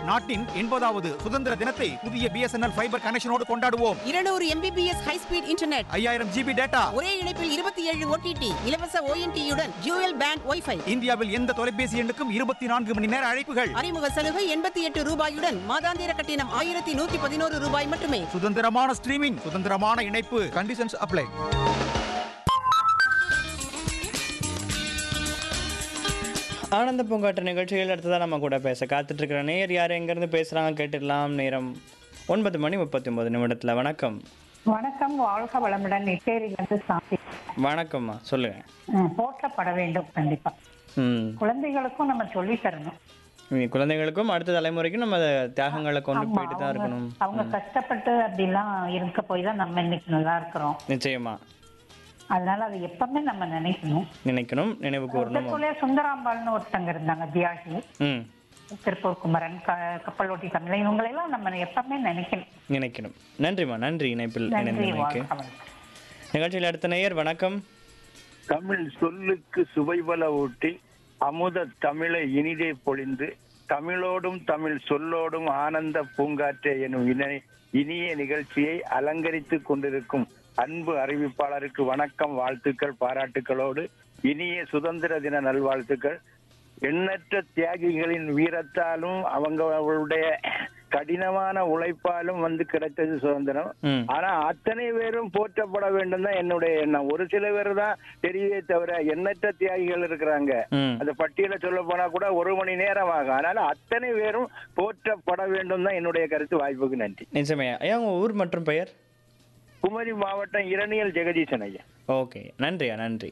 நாட்டின் எண்பதாவது சுதந்திர தினத்தை புதிய பிஎஸ்என்எல் ஃபைபர் கனெக்ஷனோடு கொண்டாடுவோம் இருநூறு எம்பிபிஎஸ் ஹை ஸ்பீட் இன்டர்நெட் ஐயாயிரம் ஜிபி டேட்டா ஒரே இணைப்பில் இருபத்தி ஏழு ஓடிடி இலவச ஓஎன்டியுடன் டியூயல் பேண்ட் ஒய்ஃபை இந்தியாவில் எந்த தொலைபேசி எண்ணுக்கும் இருபத்தி நான்கு மணி நேர அழைப்புகள் அறிமுக சலுகை எண்பத்தி எட்டு ரூபாயுடன் மாதாந்திர கட்டணம் ஆயிரத்தி நூத்தி பதினோரு ரூபாய் மட்டுமே சுதந்திரமான ஸ்ட்ரீமிங் சுதந்திரமான இணைப்பு கண்டிஷன்ஸ் அப்ளை ஆனந்த பூங்காற்று நிகழ்ச்சியில் அடுத்ததாக நம்ம கூட பேச காத்துட்டு இருக்கிற நேர் யார் எங்கேருந்து பேசுகிறாங்க கேட்டுடலாம் நேரம் ஒன்பது மணி முப்பத்தி ஒன்பது நிமிடத்தில் வணக்கம் வணக்கம் வாழ்க வளமுடன் நெட்டேரியிலிருந்து சாந்தி வணக்கம்மா சொல்லுங்கள் ம், போற்றப்பட வேண்டும் கண்டிப்பா ம் குழந்தைகளுக்கும் நம்ம சொல்லி தரணும் இனி குழந்தைகளுக்கும் அடுத்த தலைமுறைக்கும் நம்ம தியாகங்களை கொண்டு ஆமா, போயிட்டு தான் அவங்க- இருக்கணும் அவங்க கஷ்டப்பட்டு அப்படிலாம் இருக்க போய் தான் நம்ம இன்னைக்கு நல்லா இருக்கிறோம் நிச்சயமா அதனால அதை எப்பவுமே நம்ம நினைக்கணும் நினைக்கணும் நினைவு கூறணும் முதற்குள்ளே சுந்தராம்பாள்னு ஒருத்தங்க இருந்தாங்க தியாகி ம் திருப்பூர் குமரன் க கப்பலோட்டி தமிழை இவங்களெல்லாம் நம்ம எப்பவுமே நினைக்கணும் நினைக்கணும் நன்றிம்மா நன்றி இணைப்பில் நன்றி இணைந்தமைக்கு வாழ்க வளமுடன் நிகழ்ச்சியில் அடுத்த நேயர் வணக்கம் தமிழ் சொல்லுக்கு சுவைபல ஊட்டி அமுத தமிழை இனிதே பொழிந்து தமிழோடும் தமிழ் சொல்லோடும் ஆனந்த பூங்காற்றே எனும் இணை இனிய நிகழ்ச்சியை அலங்கரித்து கொண்டிருக்கும் அன்பு அறிவிப்பாளருக்கு வணக்கம் வாழ்த்துக்கள் பாராட்டுக்களோடு இனிய சுதந்திர தின நல்வாழ்த்துக்கள் எண்ணற்ற தியாகிகளின் வீரத்தாலும் அவங்க அவர்களுடைய கடினமான உழைப்பாலும் வந்து கிடைத்தது சுதந்திரம் ம் ஆனா அத்தனை பேரும் போற்றப்பட வேண்டும் தான் என்னுடைய எண்ணம் ஒரு சில பேர் தான் தெரியவே தவிர எண்ணற்ற தியாகிகள் இருக்கிறாங்க ம் அந்த பட்டியல சொல்ல போனா கூட ஒரு மணி நேரம் ஆகும் அதனால அத்தனை பேரும் போற்றப்பட வேண்டும் தான் என்னுடைய கருத்து வாய்ப்புக்கு நன்றி நிச்சயமையா ஐயா உங்கள் ஊர் மற்றும் பெயர் குமரி மாவட்டம் இரணியல் ஜெகதீசன் ஐயா ஓகே நன்றியா நன்றி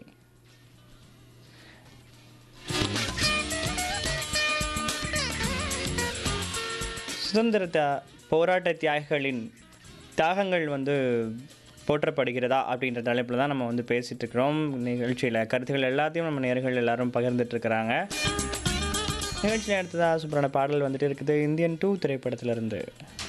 சுதந்திர தியா- போராட்ட தியாகிகளின் தியாகங்கள் வந்து போற்றப்படுகிறதா அப்படின்ற தலைப்பில் தான் நம்ம வந்து பேசிகிட்டு இருக்கிறோம் நிகழ்ச்சியில் கருத்துக்கள் எல்லாத்தையும் நம்ம நேர்கள் எல்லாரும் பகிர்ந்துட்டு இருக்கிறாங்க நிகழ்ச்சியில் அடுத்ததாக சூப்பரான பாடல் வந்துட்டு இருக்குது இந்தியன் டூ திரைப்படத்திலிருந்து